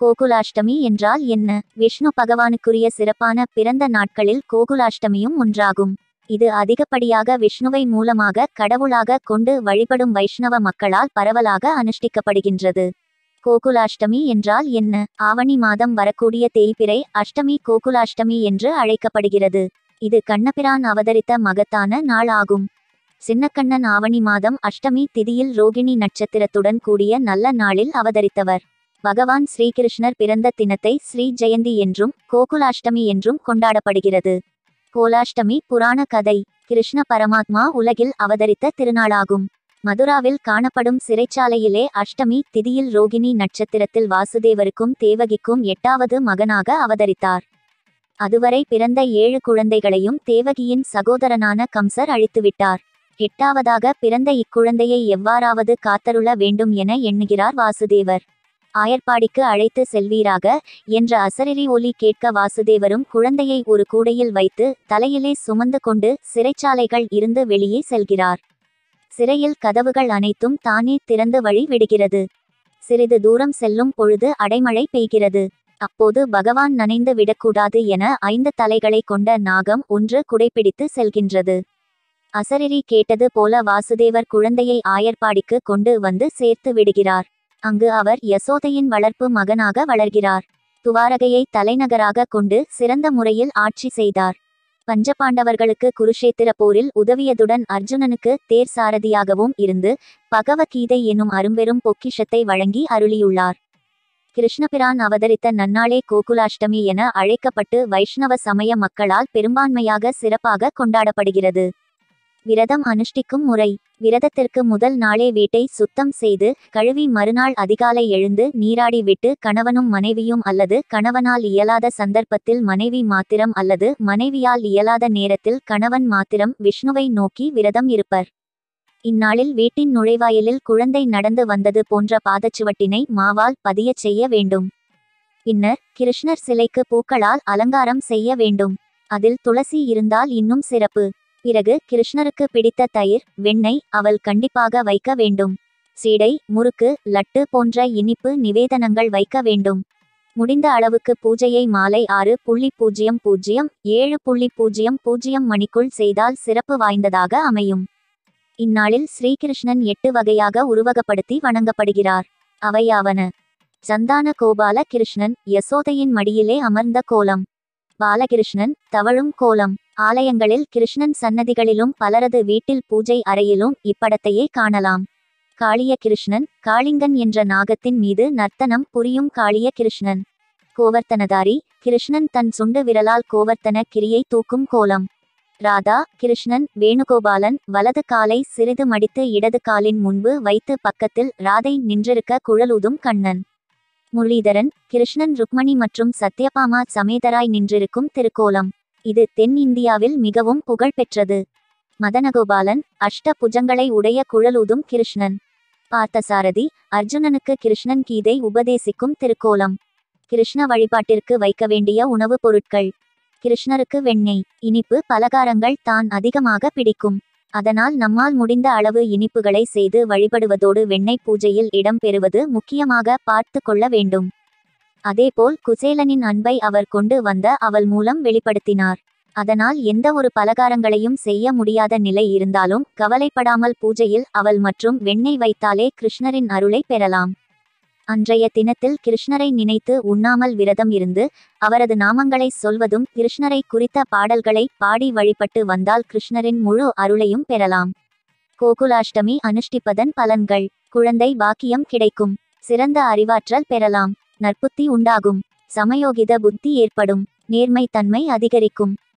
கோகுலாஷ்டமி என்றால் என்ன விஷ்ணு பகவானுக்குரிய சிறப்பான பிறந்த நாட்களில் கோகுலாஷ்டமியும் ஒன்றாகும் இது அதிகப்படியாக விஷ்ணுவை மூலமாக கடவுளாக கொண்டு வழிபடும் வைஷ்ணவ மக்களால் பரவலாக அனுஷ்டிக்கப்படுகின்றது கோகுலாஷ்டமி என்றால் என்ன ஆவணி மாதம் வரக்கூடிய தேய்பிறை அஷ்டமி கோகுலாஷ்டமி என்று அழைக்கப்படுகிறது இது கண்ணபிரான் அவதரித்த மகத்தான நாள் ஆகும் சின்னக்கண்ணன் ஆவணி மாதம் அஷ்டமி திதியில் ரோகிணி நட்சத்திரத்துடன் கூடிய நல்ல நாளில் அவதரித்தவர் பகவான் ஸ்ரீகிருஷ்ணர் பிறந்த தினத்தை ஸ்ரீ ஜெயந்தி என்றும் கோகுலாஷ்டமி என்றும் கொண்டாடப்படுகிறது கோலாஷ்டமி புராண கதை கிருஷ்ண பரமாத்மா உலகில் அவதரித்த திருநாளாகும் மதுராவில் காணப்படும் சிறைச்சாலையிலே அஷ்டமி திதியில் ரோகிணி நட்சத்திரத்தில் வாசுதேவருக்கும் தேவகிக்கும் எட்டாவது மகனாக அவதரித்தார் அதுவரை பிறந்த ஏழு குழந்தைகளையும் தேவகியின் சகோதரனான கம்சர் அழித்துவிட்டார் எட்டாவதாக பிறந்த இக்குழந்தையை எவ்வாறாவது காத்தருள வேண்டும் என எண்ணுகிறார் வாசுதேவர் ஆயர்பாடிக்கு அழைத்து செல்வீராக என்ற அசரிரி ஒலி கேட்க வாசுதேவரும் குழந்தையை ஒரு கூடையில் வைத்து தலையிலே சுமந்து கொண்டு சிறைச்சாலைகள் இருந்து வெளியே செல்கிறார் சிறையில் கதவுகள் அனைத்தும் தானே திறந்து வழி விடுகிறது சிறிது தூரம் செல்லும் பொழுது அடைமழை பெய்கிறது அப்போது பகவான் நனைந்து விடக்கூடாது என ஐந்து தலைகளை கொண்ட நாகம் ஒன்று குடைப்பிடித்து செல்கின்றது அசரிரி கேட்டது போல வாசுதேவர் குழந்தையை ஆயர்பாடிக்கு கொண்டு வந்து சேர்த்து விடுகிறார் அங்கு அவர் யசோதையின் வளர்ப்பு மகனாக வளர்கிறார் துவாரகையை தலைநகராக கொண்டு சிறந்த முறையில் ஆட்சி செய்தார் பஞ்சபாண்டவர்களுக்கு குருஷேத்திர போரில் உதவியதுடன் அர்ஜுனனுக்கு தேர் சாரதியாகவும் இருந்து பகவத்கீதை எனும் அரும்பெரும் பொக்கிஷத்தை வழங்கி அருளியுள்ளார் கிருஷ்ணபிரான் அவதரித்த நன்னாளே கோகுலாஷ்டமி என அழைக்கப்பட்டு வைஷ்ணவ சமய மக்களால் பெரும்பான்மையாக சிறப்பாக கொண்டாடப்படுகிறது விரதம் அனுஷ்டிக்கும் முறை விரதத்திற்கு முதல் நாளே வீட்டை சுத்தம் செய்து கழுவி மறுநாள் அதிகாலை எழுந்து நீராடி விட்டு கணவனும் மனைவியும் அல்லது கணவனால் இயலாத சந்தர்ப்பத்தில் மனைவி மாத்திரம் அல்லது மனைவியால் இயலாத நேரத்தில் கணவன் மாத்திரம் விஷ்ணுவை நோக்கி விரதம் இருப்பர் இந்நாளில் வீட்டின் நுழைவாயிலில் குழந்தை நடந்து வந்தது போன்ற பாதச்சுவட்டினை மாவால் பதியச் செய்ய வேண்டும் பின்னர் கிருஷ்ணர் சிலைக்கு பூக்களால் அலங்காரம் செய்ய வேண்டும் அதில் துளசி இருந்தால் இன்னும் சிறப்பு பிறகு கிருஷ்ணருக்கு பிடித்த தயிர் வெண்ணெய் அவள் கண்டிப்பாக வைக்க வேண்டும் சீடை முறுக்கு லட்டு போன்ற இனிப்பு நிவேதனங்கள் வைக்க வேண்டும் முடிந்த அளவுக்கு பூஜையை மாலை ஆறு புள்ளி பூஜ்ஜியம் பூஜ்ஜியம் ஏழு புள்ளி பூஜ்ஜியம் பூஜ்ஜியம் மணிக்குள் செய்தால் சிறப்பு வாய்ந்ததாக அமையும் இந்நாளில் ஸ்ரீகிருஷ்ணன் எட்டு வகையாக உருவகப்படுத்தி வணங்கப்படுகிறார் அவையாவன சந்தான கோபால கிருஷ்ணன் யசோதையின் மடியிலே அமர்ந்த கோலம் பாலகிருஷ்ணன் தவழும் கோலம் ஆலயங்களில் கிருஷ்ணன் சன்னதிகளிலும் பலரது வீட்டில் பூஜை அறையிலும் இப்படத்தையே காணலாம் காளிய கிருஷ்ணன் காளிங்கன் என்ற நாகத்தின் மீது நர்த்தனம் புரியும் காளிய கிருஷ்ணன் கோவர்த்தனதாரி கிருஷ்ணன் தன் சுண்டு விரலால் கோவர்த்தன கிரியை தூக்கும் கோலம் ராதா கிருஷ்ணன் வேணுகோபாலன் வலது காலை சிறிது மடித்து இடது காலின் முன்பு வைத்து பக்கத்தில் ராதை நின்றிருக்க குழலூதும் கண்ணன் முரளிதரன் கிருஷ்ணன் ருக்மணி மற்றும் சத்யபாமா சமேதராய் நின்றிருக்கும் திருக்கோலம் இது தென் இந்தியாவில் மிகவும் புகழ் பெற்றது மதனகோபாலன் அஷ்ட புஜங்களை உடைய குழலூதும் கிருஷ்ணன் பார்த்தசாரதி அர்ஜுனனுக்கு கிருஷ்ணன் கீதை உபதேசிக்கும் திருக்கோலம் கிருஷ்ண வழிபாட்டிற்கு வைக்க வேண்டிய உணவுப் பொருட்கள் கிருஷ்ணருக்கு வெண்ணெய் இனிப்பு பலகாரங்கள் தான் அதிகமாக பிடிக்கும் அதனால் நம்மால் முடிந்த அளவு இனிப்புகளை செய்து வழிபடுவதோடு வெண்ணெய் பூஜையில் இடம் பெறுவது முக்கியமாக பார்த்து கொள்ள வேண்டும் அதேபோல் குசேலனின் அன்பை அவர் கொண்டு வந்த அவள் மூலம் வெளிப்படுத்தினார் அதனால் எந்த ஒரு பலகாரங்களையும் செய்ய முடியாத நிலை இருந்தாலும் கவலைப்படாமல் பூஜையில் அவள் மற்றும் வெண்ணெய் வைத்தாலே கிருஷ்ணரின் அருளை பெறலாம் அன்றைய தினத்தில் கிருஷ்ணரை நினைத்து உண்ணாமல் விரதம் இருந்து அவரது நாமங்களை சொல்வதும் கிருஷ்ணரை குறித்த பாடல்களை பாடி வழிபட்டு வந்தால் கிருஷ்ணரின் முழு அருளையும் பெறலாம் கோகுலாஷ்டமி அனுஷ்டிப்பதன் பலன்கள் குழந்தை பாக்கியம் கிடைக்கும் சிறந்த அறிவாற்றல் பெறலாம் நற்புத்தி உண்டாகும் சமயோகித புத்தி ஏற்படும் நேர்மை தன்மை அதிகரிக்கும்